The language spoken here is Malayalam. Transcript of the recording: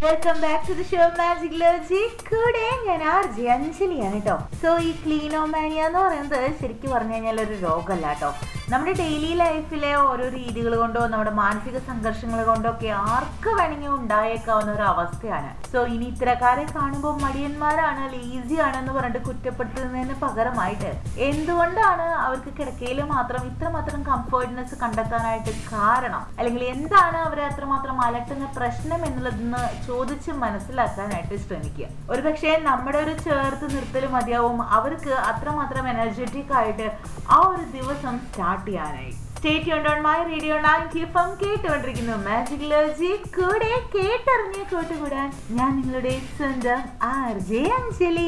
welcome back to the show magic ലോജി കൂടെ ഞാൻ ആർ ജെ അഞ്ജലിയാണ് കേട്ടോ സോ ഈ ക്ലീനോമാനിയ എന്ന് പറയുന്നത് ശരിക്കും പറഞ്ഞു കഴിഞ്ഞാൽ ഒരു രോഗമല്ല കേട്ടോ നമ്മുടെ ഡെയിലി ലൈഫിലെ ഓരോ രീതികൾ കൊണ്ടോ നമ്മുടെ മാനസിക സംഘർഷങ്ങൾ കൊണ്ടോ ഒക്കെ ആർക്ക് വേണമെങ്കിൽ ഉണ്ടായേക്കാവുന്ന ഒരു അവസ്ഥയാണ് സോ ഇനി ഇത്തരക്കാരെ കാണുമ്പോൾ മടിയന്മാരാണ് ലേസി ആണെന്ന് പറഞ്ഞിട്ട് കുറ്റപ്പെടുത്തുന്നതിന് പകരമായിട്ട് എന്തുകൊണ്ടാണ് അവർക്ക് കിടക്കയിൽ മാത്രം ഇത്രമാത്രം കംഫർട്ട്നെസ് കണ്ടെത്താനായിട്ട് കാരണം അല്ലെങ്കിൽ എന്താണ് അവരെ അത്രമാത്രം അലട്ടുന്ന പ്രശ്നം എന്നുള്ളതെന്ന് ചോദിച്ച് മനസ്സിലാക്കാനായിട്ട് ശ്രമിക്കുക ഒരുപക്ഷെ നമ്മുടെ ഒരു ചേർത്ത് നിർത്തൽ മതിയാവും അവർക്ക് അത്രമാത്രം എനർജറ്റിക് ആയിട്ട് ആ ഒരു ദിവസം സ്റ്റാർട്ട് ചെയ്യാനായി stay on my radio ninety F കേട്ടുകൊണ്ടിരിക്കുന്നു മാജിക് ലോജി കൂടെ കേട്ടറിഞ്ഞ് കൂട്ടുകൂടാൻ ഞാൻ നിങ്ങളുടെ സ്വന്തം ആർ ജെ അഞ്ജലി